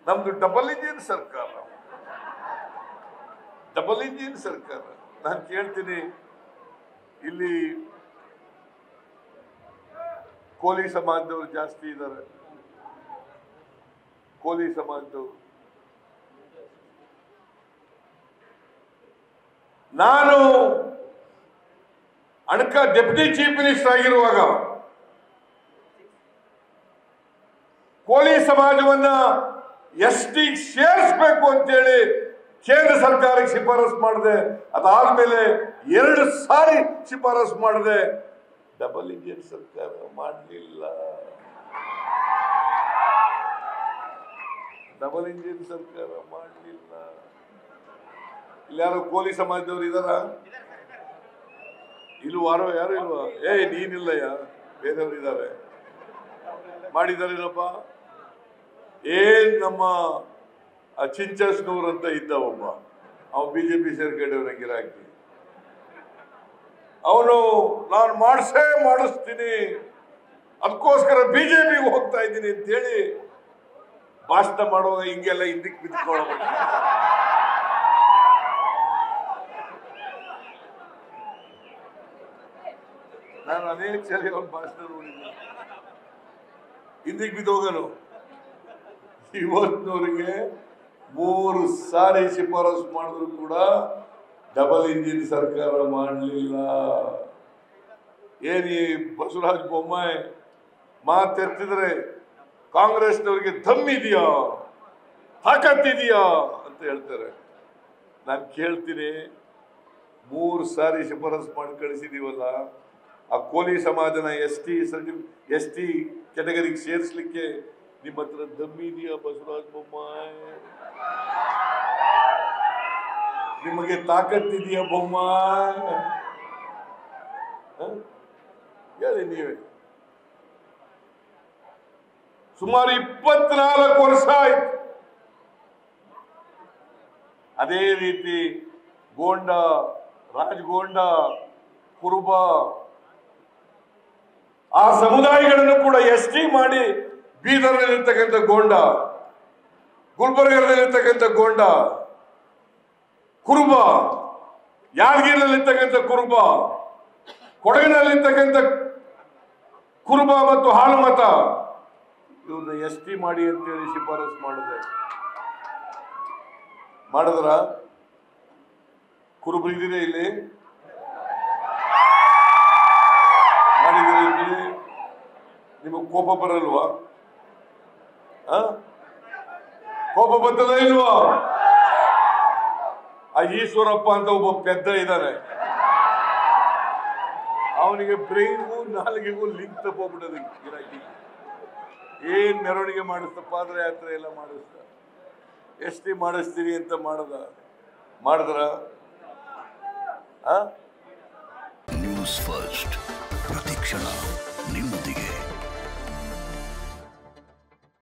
ನಮ್ದು double engine ಸರ್ಕಾರ double engine ಸರ್ಕಾರ ನಾನು ಕೇಳ್ತೀನಿ ಇಲ್ಲಿ ಕೋಲಿ ಸಮಾಜದವರು ಜಾಸ್ತಿ ಇದ್ದಾರೆ ಕೋಲಿ ಸಮಾಜದವರು ನಾನು ಅಣಕ ಡೆಪ್ಯೂಟಿ ಚೀಫ್ ಮಿನಿಸ್ಟರ್ ಆಗಿರುವಾಗ ಕೋಲಿ ಸಮಾಜವನ್ನ ಎಸ್ ಟಿ ಸೇರಿಸಬೇಕು ಅಂತೇಳಿ ಕೇಂದ್ರ ಸರ್ಕಾರಕ್ಕೆ ಶಿಫಾರಸು ಮಾಡಿದೆ ಅದಾದ್ಮೇಲೆ ಎರಡು ಸಾರಿ ಶಿಫಾರಸು ಮಾಡಿದೆ ಡಬಲ್ ಇಂಜಿನ್ ಸರ್ಕಾರ ಮಾಡಲಿಲ್ಲ ಡಬಲ್ ಇಂಜಿನ್ ಸರ್ಕಾರ ಮಾಡಲಿಲ್ಲ ಇಲ್ಲಿ ಯಾರು ಕೋಲಿ ಸಮಾಜದವ್ರು ಇದಾರ ಇಲ್ವಾರೋ ಯಾರು ಇಲ್ವಾ ಏ ನೀನಿಲ್ಲಯ್ಯ ಬೇರೆಯವ್ರು ಇದ್ದಾರೆ ಮಾಡಿದಾರೇನಪ್ಪ ಏನ್ ನಮ್ಮ ಆ ಚಿಂಚಸ್ನೂರ್ ಅಂತ ಇದ್ದ ಒಬ್ಬ ಅವ ಬಿಜೆಪಿ ಸೇರ್ಕೊಂಡವನ ಗಿರಾಕಿ ಅವನು ನಾನು ಮಾಡಿಸೇ ಮಾಡಿಸ್ತೀನಿ ಅದಕ್ಕೋಸ್ಕರ ಬಿಜೆಪಿಗೆ ಹೋಗ್ತಾ ಇದ್ದೀನಿ ಅಂತೇಳಿ ಭಾಷಣ ಮಾಡುವಾಗ ಹಿಂಗೆಲ್ಲ ಹಿಂದಕ್ಕೆ ಬಿದ್ದುಕೊಳ್ಳಬೇಕು ನಾನು ಅನೇಕ ಸಲ ಅವನ ಭಾಷಣ ನೋಡಿದ್ದೀನಿ ಹಿಂದಕ್ಕೆ ಬಿದ್ದೋಗನು ಇವತ್ತಿನವರಿಗೆ ಮೂರು ಸಾರಿ ಶಿಫಾರಸು ಮಾಡಿದ್ರು ಕೂಡ ಡಬಲ್ ಇಂಜಿನ್ ಸರ್ಕಾರ ಮಾಡಲಿಲ್ಲ ಏನಿ ಬಸವರಾಜ ಬೊಮ್ಮಾಯಿ ಮಾತೆತ್ತಿದ್ರೆ ಕಾಂಗ್ರೆಸ್ನವರಿಗೆ ದಮ್ ಇದೆಯಾ ತಾಕತ್ತಿದೆಯಾ ಅಂತ ಹೇಳ್ತಾರೆ ನಾನು ಕೇಳ್ತೀನಿ ಮೂರು ಸಾರಿ ಶಿಫಾರಸು ಮಾಡಿ ಕಳಿಸಿದೀವಲ್ಲ ಆ ಕೋಲಿ ಸಮಾಜನ ಎಸ್ ಟಿ ಎಸ್ ಟಿ ಕೆಟಗರಿಗೆ ಸೇರಿಸ್ಲಿಕ್ಕೆ ನಿಮ್ಮ ಹತ್ರ ದಮ್ಮಿ ಇದೆಯಾ ಬಸವರಾಜ ಬೊಮ್ಮಾಯಿ ನಿಮಗೆ ತಾಕತ್ತಿದೆಯಾ ಬೊಮ್ಮಾಯಿ ಹ? ಹೇಳಿ ನೀವೇ ಸುಮಾರು ಇಪ್ಪತ್ನಾಲ್ಕು ವರ್ಷ ಆಯ್ತು ಅದೇ ರೀತಿ ಗೋಂಡ ರಾಜಗೋಂಡ ಕುರುಬ ಆ ಸಮುದಾಯಗಳನ್ನು ಕೂಡ ಎಸ್ ಟಿ ಮಾಡಿ ಬೀದರ್ನಲ್ಲಿರ್ತಕ್ಕಂಥ ಗೋಂಡ ಗುಲ್ಬರ್ಗದಲ್ಲಿರ್ತಕ್ಕಂಥ ಗೋಂಡ ಕುರುಬ ಯಾದಗಿರಿನಲ್ಲಿರ್ತಕ್ಕಂಥ ಕುರುಬ ಕೊಡಗಿನಲ್ಲಿರ್ತಕ್ಕಂಥ ಕುರುಬ ಮತ್ತು ಹಾಲುಮತ ಇವ್ರನ್ನ ಎಸ್ ಟಿ ಮಾಡಿ ಅಂತೇಳಿ ಶಿಫಾರಸು ಮಾಡಿದೆ ಮಾಡಿದ್ರ ಕುರುಬರಿದ್ದೀರಾ ಇಲ್ಲಿ ಮಾಡಿದ್ದೀರಾ ಇಲ್ಲಿ ನಿಮಗೆ ಕೋಪ ಬರಲ್ವಾ ಆ? ಕೋಪ ಬರ್ತದ ಇಲ್ವಾ ಆ ಈಶ್ವರಪ್ಪ ಅಂತ ಒಬ್ಬ ಪೆದ್ದ ಇದ್ದಾನೆ ಅವನಿಗೆ ಬ್ರೈನ್ಗೂ ನಾಲಿಗೆಗೂ ಲಿಂಕ್ ತಪ್ಪೋಗ್ಬಿಟ್ಟದ ಗಿರಾಕಿ ಏನ್ ಮೆರವಣಿಗೆ ಮಾಡಿಸ್ತ ಪಾದಯಾತ್ರೆ ಎಲ್ಲ ಮಾಡಿಸ್ತ ಎಸ್ ಟಿ ಮಾಡಿಸ್ತೀರಿ ಅಂತ ಮಾಡದ ಮಾಡಿದ್ರ ಆ ನ್ಯೂಸ್ ಫಸ್ಟ್ ಪ್ರತಿಕ್ಷಣ ನಿಮ್ಮೊಂದಿಗೆ